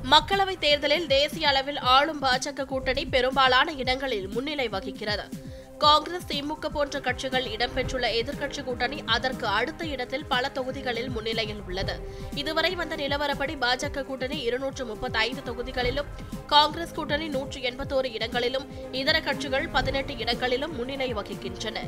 மக்களவைத் தேர்தலில் தேசிய அளவில் ஆளும் பாஜக கூட்டணி பெரும்பாலான இடங்களில் முன்னிலை வகிக்கிறது காங்கிரஸ் திமுக போன்ற கட்சிகள் இடம்பெற்றுள்ள எதிர்க்கட்சி கூட்டணி அதற்கு அடுத்த இடத்தில் பல தொகுதிகளில் முன்னிலையில் உள்ளது இதுவரை வந்த நிலவரப்படி பாஜக கூட்டணி இருநூற்று முப்பத்தைந்து தொகுதிகளிலும் காங்கிரஸ் கூட்டணி நூற்று எண்பத்தோரு இடங்களிலும் இதர கட்சிகள் பதினெட்டு இடங்களிலும் முன்னிலை வகிக்கின்றன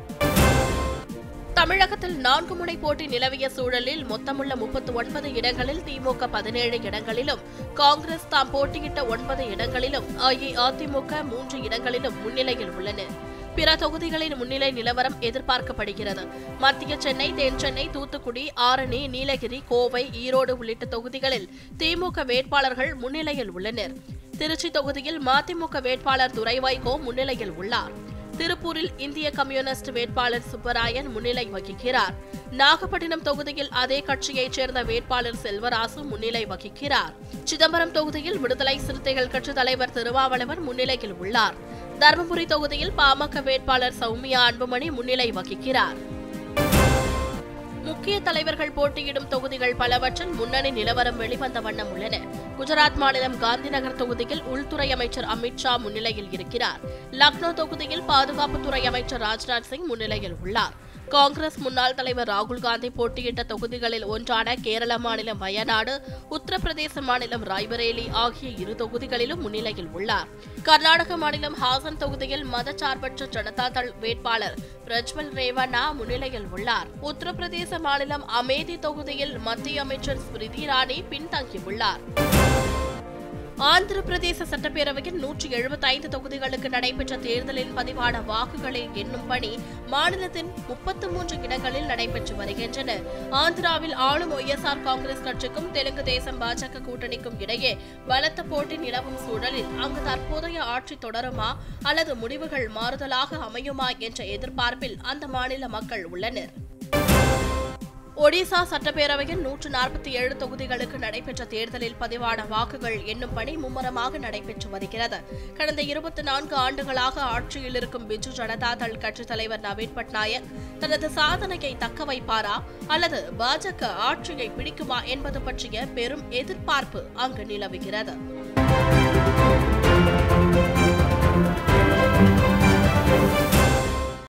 தமிழகத்தில் நான்கு முனை போட்டி நிலவிய சூழலில் மொத்தமுள்ள முப்பத்து ஒன்பது இடங்களில் திமுக பதினேழு இடங்களிலும் காங்கிரஸ் தாம் போட்டியிட்ட ஒன்பது இடங்களிலும் அஇஅதிமுக மூன்று இடங்களிலும் முன்னிலையில் உள்ளன பிற தொகுதிகளின் முன்னிலை நிலவரம் எதிர்பார்க்கப்படுகிறது மத்திய சென்னை தென் சென்னை தூத்துக்குடி ஆரணி நீலகிரி கோவை ஈரோடு உள்ளிட்ட தொகுதிகளில் திமுக வேட்பாளர்கள் முன்னிலையில் உள்ளனர் திருச்சி தொகுதியில் மதிமுக வேட்பாளர் துரைவைகோ முன்னிலையில் உள்ளார் திருப்பூரில் இந்திய கம்யூனிஸ்ட் வேட்பாளர் சுப்பராயன் முன்னிலை வகிக்கிறார் நாகப்பட்டினம் தொகுதியில் அதே கட்சியைச் சேர்ந்த வேட்பாளர் செல்வராசு முன்னிலை வகிக்கிறார் சிதம்பரம் தொகுதியில் விடுதலை சிறுத்தைகள் கட்சித் தலைவர் திருமாவளவன் முன்னிலையில் உள்ளார் தருமபுரி தொகுதியில் பாமக வேட்பாளர் சௌமியா அன்புமணி முன்னிலை வகிக்கிறார் முக்கிய தலைவர்கள் போட்டியிடும் தொகுதிகள் பலவற்றில் முன்னணி நிலவரம் வெளிவந்த வண்ணம் உள்ளன குஜராத் மாநிலம் காந்திநகர் தொகுதியில் உள்துறை அமைச்சர் அமித் ஷா முன்னிலையில் இருக்கிறார் லக்னோ தொகுதியில் பாதுகாப்புத்துறை அமைச்சர் ராஜ்நாத் சிங் முன்னிலையில் உள்ளார் காங்கிரஸ் முன்னாள் தலைவர் ராகுல் காந்தி போட்டியிட்ட தொகுதிகளில் ஒன்றான கேரள மாநிலம் வயநாடு உத்தரப்பிரதேச மாநிலம் ராய்பரேலி ஆகிய இரு தொகுதிகளிலும் முன்னிலையில் உள்ளார் கர்நாடக மாநிலம் ஹாசன் தொகுதியில் மதச்சார்பற்ற ஜனதா தள் வேட்பாளர் பிரஜ்வல் ரேவண்ணா முன்னிலையில் உள்ளார் உத்தரப்பிரதேச மாநிலம் அமேதி தொகுதியில் மத்திய அமைச்சர் ஸ்மிருதி இரானி பின்தங்கியுள்ளார் ஆந்திர பிரதேச சட்டப்பேரவையில் நூற்றி எழுபத்தைந்து தொகுதிகளுக்கு நடைபெற்ற தேர்தலில் பதிவான வாக்குகளை எண்ணும் பணி மாநிலத்தின் முப்பத்து மூன்று இடங்களில் நடைபெற்று வருகின்றன ஆந்திராவில் ஆளும் ஒய்எஸ்ஆர் காங்கிரஸ் கட்சிக்கும் தெலுங்கு தேசம் பாஜக கூட்டணிக்கும் இடையே பலத்த போட்டி நிலவும் சூழலில் அங்கு தற்போதைய ஆட்சி தொடருமா அல்லது முடிவுகள் மாறுதலாக அமையுமா என்ற எதிர்பார்ப்பில் அந்த மாநில மக்கள் உள்ளனர் ஒடிசா சட்டப்பேரவையில் நூற்று நாற்பத்தி ஏழு தொகுதிகளுக்கு நடைபெற்ற தேர்தலில் பதிவான வாக்குகள் எண்ணும் பணி மும்முரமாக நடைபெற்று வருகிறது கடந்த இருபத்தி நான்கு ஆண்டுகளாக ஆட்சியில் இருக்கும் பிஜு ஜனதா தள் கட்சித் தலைவர் நவீன் பட்நாயக் தனது சாதனையை தக்க வைப்பாரா அல்லது பாஜக ஆட்சியை பிடிக்குமா என்பது பற்றிய பெரும் எதிர்பார்ப்பு அங்கு நிலவுகிறது